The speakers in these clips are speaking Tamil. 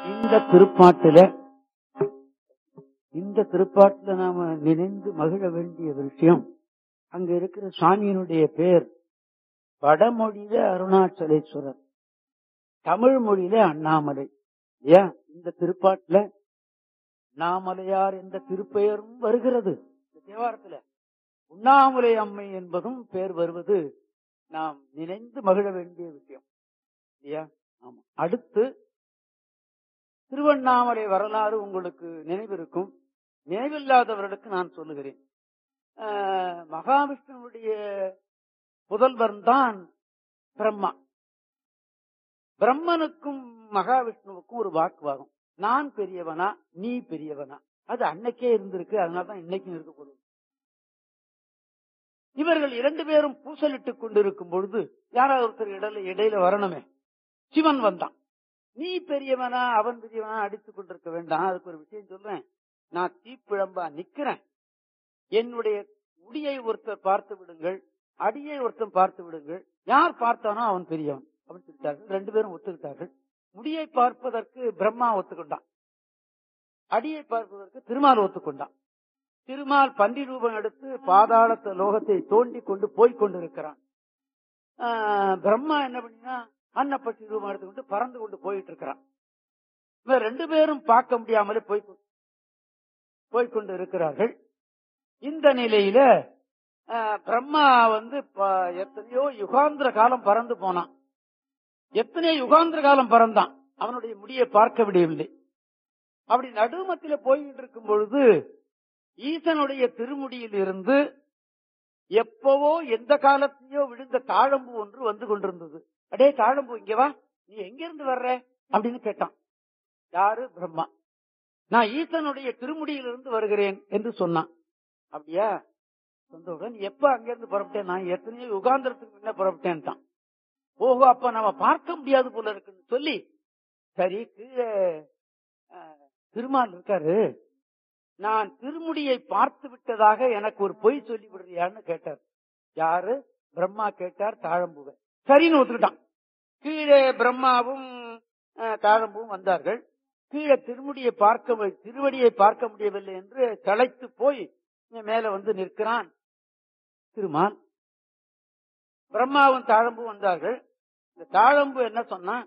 இந்த திருப்பாட்டுல இந்த திருப்பாட்டுல நாம நினைந்து மகிழ வேண்டிய விஷயம் அங்க இருக்கிற சாமியினுடைய பேர் வடமொழியில அருணாச்சலேஸ்வரர் தமிழ் மொழியில அண்ணாமலை ஏன் இந்த திருப்பாட்டுல அண்ணாமலையார் என்ற திருப்பெயரும் வருகிறது இந்த தேவாரத்துல உண்ணாமலை அம்மை என்பதும் பேர் வருவது நாம் நினைந்து மகிழ வேண்டிய விஷயம் இல்லையா ஆமா அடுத்து திருவண்ணாமலை வரலாறு உங்களுக்கு நினைவிருக்கும் நினைவில்லாதவர்களுக்கு நான் சொல்லுகிறேன் ஆஹ், மகாவிஷ்ணுவுடைய புதல்வன் தான் பிரம்மா பிரம்மனுக்கும் மகாவிஷ்ணுவுக்கும் ஒரு வாக்குவாதம் நான் பெரியவனா நீ பெரியவனா அது அன்னைக்கே இருந்திருக்கு அதனாலதான் இன்னைக்கும் இருக்கக்கூடும் இவர்கள் இரண்டு பேரும் பூசலிட்டுக் கொண்டிருக்கும் பொழுது யாராவது ஒருத்தர் இடையில இடையில வரணுமே சிவன் வந்தான் நீ பெரியவனா அவன் பெரியவனா அடித்துக் கொண்டிருக்க வேண்டாம் அதுக்கு ஒரு விஷயம் சொல்றேன் நான் தீப்பிழம்பா நிக்கிறேன் என்னுடைய முடியை ஒருத்தர் பார்த்து விடுங்கள் அடியை ஒருத்தன் பார்த்து விடுங்கள் யார் பார்த்தானோ அவன் பெரியவன் அப்படின்னு சொல்லிட்டார்கள் ரெண்டு பேரும் ஒத்துக்கிட்டார்கள் முடியை பார்ப்பதற்கு பிரம்மா ஒத்துக்கொண்டான் அடியை பார்ப்பதற்கு திருமால் ஒத்துக்கொண்டான் திருமால் பன்றி ரூபம் எடுத்து பாதாளத்த லோகத்தை தோண்டி கொண்டு போய் கொண்டிருக்கிறான் ஆஹ் பிரம்மா என்ன பண்ணினா அன்னப்பட்டி ரூபம் எடுத்துக்கொண்டு பறந்து கொண்டு போயிட்டு இருக்கிறான் இவன் ரெண்டு பேரும் பார்க்க முடியாமலே போய் போய்கொண்டு இருக்கிறார்கள் இந்த நிலையில ஆஹ், பிரம்மா வந்து ப- எத்தனையோ யுகாந்திர காலம் பறந்து போனான் எத்தனையோ யுகாந்திர காலம் பறந்தான் அவனுடைய முடியை பார்க்க முடியவில்லை அப்படி நடுமத்தில போய்கிட்டு இருக்கும் பொழுது ஈசனுடைய திருமுடியில் இருந்து எப்பவோ எந்த காலத்தையோ விழுந்த தாழம்பு ஒன்று வந்து கொண்டிருந்தது அடே தாழம்பு இங்க வா நீ எங்க இருந்து வர்ற அப்படின்னு கேட்டான் யாரு பிரம்மா நான் ஈசனுடைய திருமுடியிலிருந்து வருகிறேன் என்று சொன்னான் அப்படியா சொந்தவுடன் எப்ப அங்கிருந்து புறப்பட்டேன் நான் எத்தனையோ யுகாந்திரத்துக்கு முன்ன புறப்பட்டேன்ட்டான் ஓஹோ அப்ப நம்ம பார்க்க முடியாது போல இருக்குன்னு சொல்லி சரி கீழே அஹ், திருமால் இருக்காரு நான் திருமுடியை பார்த்து விட்டதாக எனக்கு ஒரு பொய் சொல்லி விடுறியான்னு கேட்டார் யாரு பிரம்மா கேட்டார் தாழம்புவை சரின்னு ஒத்துக்கிட்டான் கீழே பிரம்மாவும் அஹ், தாழம்புவும் வந்தார்கள் கீழே திருமுடியை பார்க்க வி- திருவடியை பார்க்க முடியவில்லை என்று களைத்து போய் மேல வந்து நிற்கிறான் திருமால் பிரம்மாவும் தாழம்பும் வந்தார்கள் இந்த தாழம்பு என்ன சொன்னா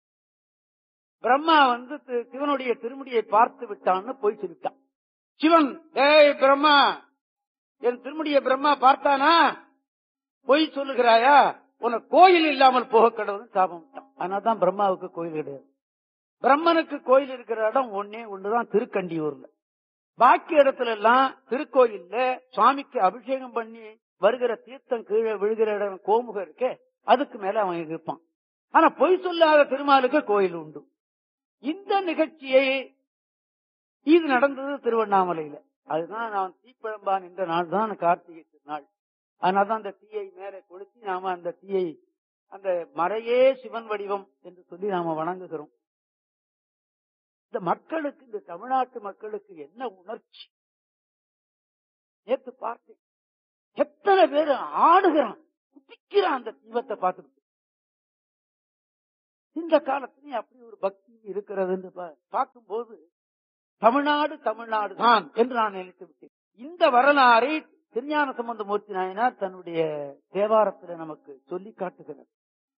பிரம்மா வந்து தி- சிவனுடைய திருமுடியை பார்த்து விட்டான்னு போய் சொல்லிட்டான் சிவன் டேய் பிரம்மா என் திருமுடியை பிரம்மா பார்த்தானா பொய் சொல்லுகிறாயா உனக்கு கோயில் இல்லாமல் போக கடவுள்னு சாபம் விட்டான் அதனால்தான் பிரம்மாவுக்கு கோயில் கிடையாது பிரம்மனுக்கு கோயில் இருக்கிற இடம் ஒன்னே ஒண்ணுதான் திருக்கண்டியூர்ல பாக்கி இடத்துல எல்லாம் திருக்கோயில்ல சுவாமிக்கு அபிஷேகம் பண்ணி வருகிற தீர்த்தம் கீழே விழுகிற இடம் கோமுகம் இருக்கே அதுக்கு மேல அவன் இருப்பான் ஆனா பொய் சொல்லாத திருமாலுக்கு கோயில் உண்டு இந்த நிகழ்ச்சியை இது நடந்தது திருவண்ணாமலையில அதுதான் நான் தீப்பழம்பான் என்ற நாள் தான் கார்த்திகை திருநாள் அதனாலதான் அந்த தீயை மேலே கொளுத்தி நாம அந்த தீயை அந்த மறையே சிவன் வடிவம் என்று சொல்லி நாம வணங்குகிறோம் இந்த மக்களுக்கு இந்த தமிழ்நாட்டு மக்களுக்கு என்ன உணர்ச்சி நேத்து பார்த்தேன் எத்தனை பேர் ஆடுகிறான் குதிக்கிறான் அந்த தீபத்தை பார்த்துட்டு இந்த காலத்திலேயும் அப்படி ஒரு பக்தி இருக்கிறதுன்னு பா- பார்க்கும்போது தமிழ்நாடு தமிழ்நாடு தான் என்று நான் நினைத்து விட்டேன் இந்த வரலாறை திருஞான சம்பந்தமூர்த்தி நாயனார் தன்னுடைய தேவாரத்தில் நமக்கு சொல்லி காட்டுகிறார்